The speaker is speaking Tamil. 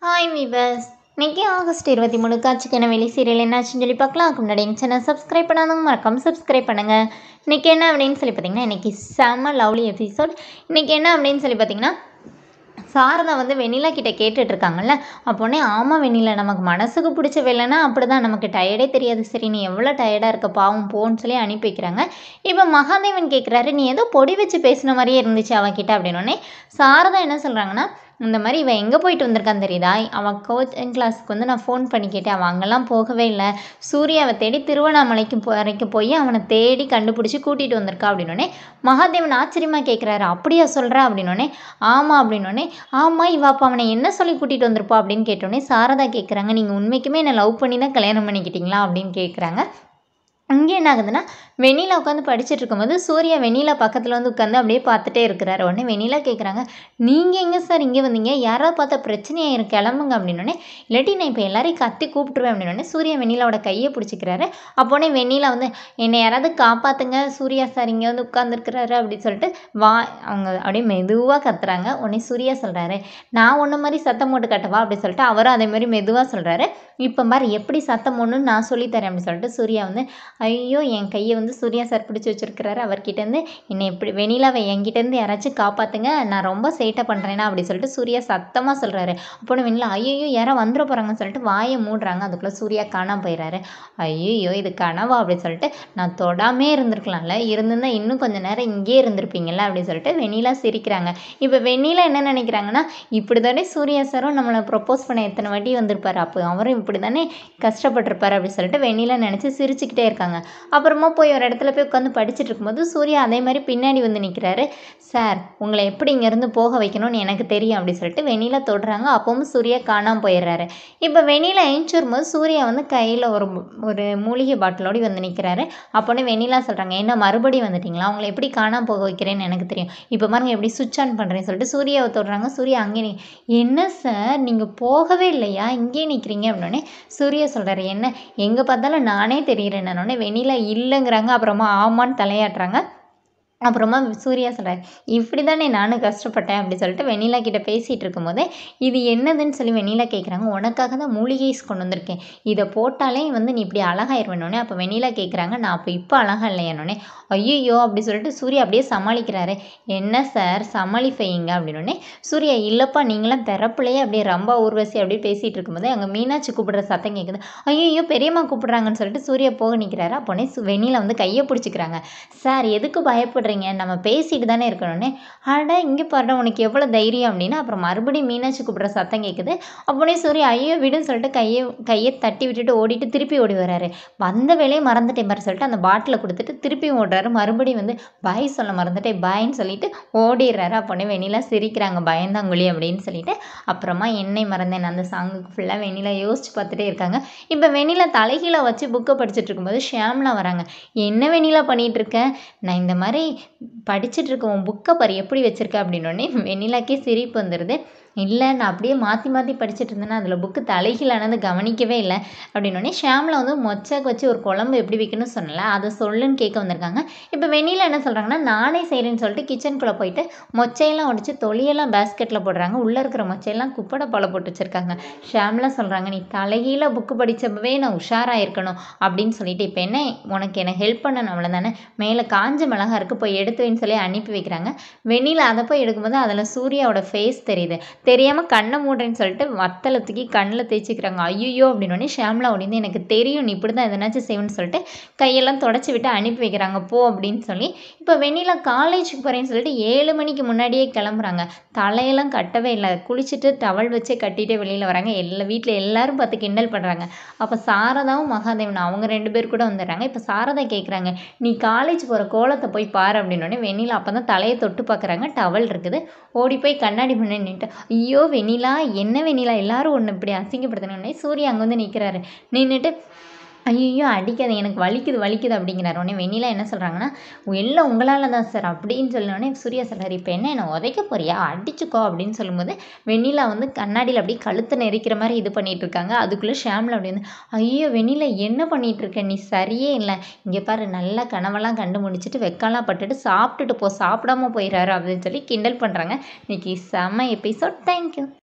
ஹாய் வீவர்ஸ் இன்னைக்கு ஆகஸ்ட் இருபத்தி மூணு காட்சிக்கான வெளி சீரியல் என்னாச்சுன்னு சொல்லி பார்க்கலாம் அதுக்கு முன்னாடி எங்கள் சேனல் சப்ஸ்கிரைப் பண்ணாதவங்க மறக்காம சப்ஸ்கிரைப் பண்ணுங்கள் இன்றைக்கி என்ன அப்படின்னு சொல்லி பார்த்தீங்கன்னா இன்றைக்கி செம்ம லவ்லி எபிசோட் இன்றைக்கி என்ன அப்படின்னு சொல்லி பார்த்தீங்கன்னா சாரதா வந்து வெண்ணிலா கிட்ட கேட்டுட்டு இருக்காங்கல்ல அப்போனே ஆமாம் வெண்ணிலா நமக்கு மனசுக்கு பிடிச்ச வேலைன்னா அப்படி தான் நமக்கு டயர்டே தெரியாது சரி நீ எவ்வளோ டயர்டாக இருக்க பாவம் போன்னு சொல்லி அனுப்பி வைக்கிறாங்க இப்போ மகாதேவன் கேட்குறாரு நீ ஏதோ பொடி வச்சு பேசின மாதிரியே இருந்துச்சு அவகிட்ட அப்படின்னோடனே சாரதா என்ன சொல்கிறாங்கன்னா இந்த மாதிரி இவன் எங்கே போயிட்டு வந்திருக்கான்னு தெரியுதா அவன் கோச்சிங் கிளாஸ்க்கு வந்து நான் ஃபோன் பண்ணி கேட்டேன் அவன் அங்கெல்லாம் போகவே இல்லை சூர்யாவை தேடி திருவண்ணாமலைக்கு போ- வரைக்கும் போய் அவனை தேடி கண்டுபிடிச்சி கூட்டிகிட்டு வந்திருக்கா அப்படின்னோடனே மகாதேவன் ஆச்சரியமாக கேட்குறாரு அப்படியா சொல்கிற அப்படின்னோடனே ஆமாம் அப்படின்னோடனே ஆமாம் இவ அப்போ அவனை என்ன சொல்லி கூட்டிகிட்டு வந்திருப்பா அப்படின்னு கேட்டோடனே சாரதா கேட்குறாங்க நீங்கள் உண்மைக்குமே என்னை லவ் பண்ணி தான் கல்யாணம் பண்ணிக்கிட்டீங்களா அப்படின்னு கேட்குறாங்க அங்கே என்ன ஆகுதுன்னா வெண்ணிலா உட்காந்து படிச்சுட்டு இருக்கும்போது சூர்யா வெண்ணிலா பக்கத்தில் வந்து உட்காந்து அப்படியே பார்த்துட்டே இருக்கிறாரு உடனே வெண்ணிலா கேட்குறாங்க நீங்கள் எங்கே சார் இங்கே வந்தீங்க யாராவது பார்த்தா பிரச்சனையாயிரும் கிளம்புங்க அப்படின்னோடனே இல்லாட்டி நான் இப்போ எல்லாரையும் கத்தி கூப்பிட்டுருவேன் அப்படின்னோடனே சூர்யா வெண்ணிலாவோட கையை பிடிச்சிக்கிறாரு அப்போனே வெண்ணிலா வந்து என்னை யாராவது காப்பாற்றுங்க சூர்யா சார் இங்கே வந்து உட்காந்துருக்கிறாரு அப்படின்னு சொல்லிட்டு வா அவங்க அப்படியே மெதுவாக கத்துறாங்க உடனே சூர்யா சொல்கிறாரு நான் ஒன்று மாதிரி சத்தம் போட்டு கட்டவா அப்படி சொல்லிட்டு அவரும் அதே மாதிரி மெதுவாக சொல்கிறாரு இப்போ மாதிரி எப்படி சத்தம் போடணும்னு நான் சொல்லித்தரேன் அப்படின்னு சொல்லிட்டு சூர்யா வந்து ஐயோ என் கையை வந்து சூர்யா சார் பிடிச்சி வச்சிருக்கிறாரு அவர்கிட்டேருந்து என்னை எப்படி வெண்ணிலாவை என்கிட்டேருந்து யாராச்சும் காப்பாற்றுங்க நான் ரொம்ப சேட்டை பண்ணுறேன்னா அப்படி சொல்லிட்டு சூர்யா சத்தமாக சொல்கிறாரு அப்போ வெண்ணிலா ஐயோ யாரோ வந்துட போகிறாங்கன்னு சொல்லிட்டு வாயை மூடுறாங்க அதுக்குள்ளே சூர்யா காணாம போயிடுறாரு ஐயோ இது கனவா அப்படி சொல்லிட்டு நான் தொடாமே இருந்திருக்கலாம்ல இருந்திருந்தா இன்னும் கொஞ்ச நேரம் இங்கேயே இருந்திருப்பீங்கல்ல அப்படின்னு சொல்லிட்டு வெண்ணிலா சிரிக்கிறாங்க இப்போ வெண்ணிலா என்ன நினைக்கிறாங்கன்னா இப்படி தானே சூர்யா சாரும் நம்மளை ப்ரொப்போஸ் பண்ண எத்தனை வாட்டி வந்திருப்பாரு அப்போ அவரும் இப்படி தானே கஷ்டப்பட்டிருப்பாரு அப்படின்னு சொல்லிட்டு வெண்ணிலா நினச்சி சிரிச்சுக்கிட்டே இருக்காங்க அப்புறமா போய் ஒரு இடத்துல போய் உட்காந்து படிச்சுட்டு இருக்கும்போது சூர்யா அதே மாதிரி பின்னாடி வந்து நிற்கிறாரு சார் உங்களை எப்படி இங்கேருந்து போக வைக்கணும்னு எனக்கு தெரியும் அப்படின்னு சொல்லிட்டு வெண்ணிலா தொடுறாங்க அப்பவும் சூர்யா காணாமல் போயிடுறாரு இப்போ வெண்ணிலா எழுந்துச்சு வரும்போது சூர்யா வந்து கையில் ஒரு ஒரு மூலிகை பாட்டிலோடு வந்து நிற்கிறாரு அப்போனே வெண்ணிலா சொல்கிறாங்க என்ன மறுபடியும் வந்துட்டீங்களா உங்களை எப்படி காணாம போக வைக்கிறேன்னு எனக்கு தெரியும் இப்போ பாருங்க எப்படி சுவிட்ச் ஆன் பண்ணுறேன்னு சொல்லிட்டு சூர்யாவை தொடுறாங்க சூர்யா அங்கே நி என்ன சார் நீங்கள் போகவே இல்லையா இங்கேயே நிற்கிறீங்க அப்படின்னே சூர்யா சொல்கிறாரு என்ன எங்கே பார்த்தாலும் நானே தெரிகிறேன்னொடனே வெண்ணிலா இல்லைங்கிறாங்க அப்புறமா ஆமான்னு தலையாட்டுறாங்க அப்புறமா சூர்யா சொல்கிறார் இப்படி தானே நானும் கஷ்டப்பட்டேன் அப்படி சொல்லிட்டு வெண்ணிலா கிட்ட பேசிகிட்டு இருக்கும்போதே இது என்னதுன்னு சொல்லி வெண்ணிலா கேட்குறாங்க உனக்காக தான் மூலிகைஸ் கொண்டு வந்திருக்கேன் இதை போட்டாலே வந்து நீ இப்படி அழகாயிருவேனோடனே அப்போ வெண்ணிலா கேட்குறாங்க நான் அப்போ இப்போ அழகா இல்லையானோடனே ஐயோ அப்படி சொல்லிட்டு சூர்யா அப்படியே சமாளிக்கிறாரு என்ன சார் சமாளிப்பைங்க அப்படின்னோடனே சூர்யா இல்லைப்பா நீங்களாம் பிறப்புலையே அப்படியே ரொம்ப ஊர்வசி அப்படியே பேசிகிட்டு இருக்கும்போது அங்கே மீனாட்சி கூப்பிடுற சத்தம் கேட்குது ஐயோ பெரியம்மா கூப்பிடுறாங்கன்னு சொல்லிட்டு சூர்யா போக நிற்கிறாரு அப்போனே சு- வெண்ணிலா வந்து கையை பிடிச்சிக்கிறாங்க சார் எதுக்கு பயப்படுறீங்க நம்ம பேசிட்டு தானே இருக்கணும்னே அட இங்கே பாருடா உனக்கு எவ்வளோ தைரியம் அப்படின்னு அப்புறம் மறுபடியும் மீனாட்சி கூப்பிட்ற சத்தம் கேட்குது அப்போனே சூர்யா ஐயோ விடுன்னு சொல்லிட்டு கையை கையை தட்டி விட்டுட்டு ஓடிட்டு திருப்பி ஓடி வராரு வந்த வேலையை மறந்துட்டேன் பாரு சொல்லிட்டு அந்த பாட்டிலை கொடுத்துட்டு திருப்பியும் ஓடுறாரு மறுபடியும் வந்து பாய் சொல்ல மறந்துட்டேன் பாய்ன்னு சொல்லிட்டு ஓடிடுறாரு அப்போனே வெண்ணிலா சிரிக்கிறாங்க பயந்தாங்குழி அப்படின்னு சொல்லிட்டு அப்புறமா என்னை மறந்தேன் அந்த சாங்குக்கு ஃபுல்லாக வெண்ணிலா யோசிச்சு பார்த்துட்டே இருக்காங்க இப்போ வெண்ணிலா தலைகீழ வச்சு புக்கை படிச்சுட்டு இருக்கும்போது ஷியாம்லா வராங்க என்ன வெண்ணிலா பண்ணிட்டு இருக்க நான் இந்த மாதிரி படிச்சுட்டு இருக்க உன் புக்கை பாரு எப்படி வச்சிருக்க அப்படின்னோடனே வெண்ணிலாக்கே சிரிப்பு வந்துடுது இல்லை நான் அப்படியே மாற்றி மாற்றி படிச்சுட்டு இருந்தேன்னா அதில் புக்கு தலைகீழானது கவனிக்கவே இல்லை அப்படின்னோடனே ஷாமில் வந்து மொச்சக்கு வச்சு ஒரு குழம்பு எப்படி வைக்கணும்னு சொன்னல அதை சொல்லுன்னு கேட்க வந்திருக்காங்க இப்போ வெண்ணிலா என்ன சொல்கிறாங்கன்னா நானே செய்கிறேன்னு சொல்லிட்டு கிச்சனுக்குள்ளே போயிட்டு மொச்சையெல்லாம் உடச்சி தொலியெல்லாம் பேஸ்கெட்டில் போடுறாங்க உள்ளே இருக்கிற மொச்சையெல்லாம் குப்படை போல போட்டு வச்சுருக்காங்க ஷாம்லாம் சொல்கிறாங்க நீ தலைகீழ புக்கு படித்தப்பவே நான் உஷாராக இருக்கணும் அப்படின்னு சொல்லிட்டு இப்போ என்ன உனக்கு எனக்கு ஹெல்ப் பண்ணணும் அவ்வளோதானே மேலே காஞ்ச மிளகா இருக்குது போய் எடுத்து வைன்னு சொல்லி அனுப்பி வைக்கிறாங்க வெண்ணிலா அதை போய் எடுக்கும்போது அதில் சூர்யாவோட ஃபேஸ் தெரியுது தெரியாமல் கண்ணை மூடுறேன்னு சொல்லிட்டு வத்தலை தூக்கி கண்ணில் தேய்ச்சிக்கிறாங்க ஐயோ அப்படின்னோடனே ஷாம்லா அப்படின்னு எனக்கு தெரியும் நீ இப்படி தான் எதனாச்சும் செய்வேன்னு சொல்லிட்டு கையெல்லாம் தொடச்சி விட்டு அனுப்பி வைக்கிறாங்க போ அப்படின்னு சொல்லி இப்போ வெண்ணிலா காலேஜுக்கு போகிறேன்னு சொல்லிட்டு ஏழு மணிக்கு முன்னாடியே கிளம்புறாங்க தலையெல்லாம் கட்டவே இல்லை குளிச்சுட்டு டவல் வச்சே கட்டிட்டு வெளியில் வராங்க எல்லா வீட்டில் எல்லாரும் பார்த்து கிண்டல் பண்ணுறாங்க அப்போ சாரதாவும் மகாதேவன் அவங்க ரெண்டு பேர் கூட வந்துடுறாங்க இப்போ சாரதா கேட்குறாங்க நீ காலேஜ் போகிற கோலத்தை போய் பாரு அப்படின்னோடனே வெண்ணிலா அப்போ தான் தலையை தொட்டு பார்க்குறாங்க டவல் இருக்குது ஓடி போய் கண்ணாடி முன்னாடி நின்றுட்டு ஐயோ வெண்ணிலா என்ன வெண்ணிலா எல்லாரும் ஒன்று இப்படி அசிங்கப்படுத்தினோடனே சூர்யா அங்கே வந்து நிற்கிறாரு நின்றுட்டு ஐயோ அடிக்காது எனக்கு வலிக்குது வலிக்குது அப்படிங்கிறாரு உடனே வெண்ணிலா என்ன சொல்கிறாங்கன்னா எல்லாம் உங்களால் தான் சார் அப்படின்னு சொன்னோடனே சூர்யா சொல்கிறார் இப்போ என்ன என்னை உதைக்க போறியா அடிச்சுக்கோ அப்படின்னு சொல்லும்போது வெண்ணிலா வந்து கண்ணாடியில் அப்படியே கழுத்தை நெரிக்கிற மாதிரி இது பண்ணிட்டு இருக்காங்க அதுக்குள்ளே ஷாமில் அப்படி வந்து ஐயோ வெண்ணிலா என்ன பண்ணிட்டு இருக்க நீ சரியே இல்லை இங்கே பாரு நல்லா கனவெல்லாம் கண்டு முடிச்சுட்டு வெக்கலாம் பட்டுட்டு சாப்பிட்டுட்டு போ சாப்பிடாம போயிடுறாரு அப்படின்னு சொல்லி கிண்டல் பண்ணுறாங்க இன்னைக்கு செம்ம எபிசோட் தேங்க்யூ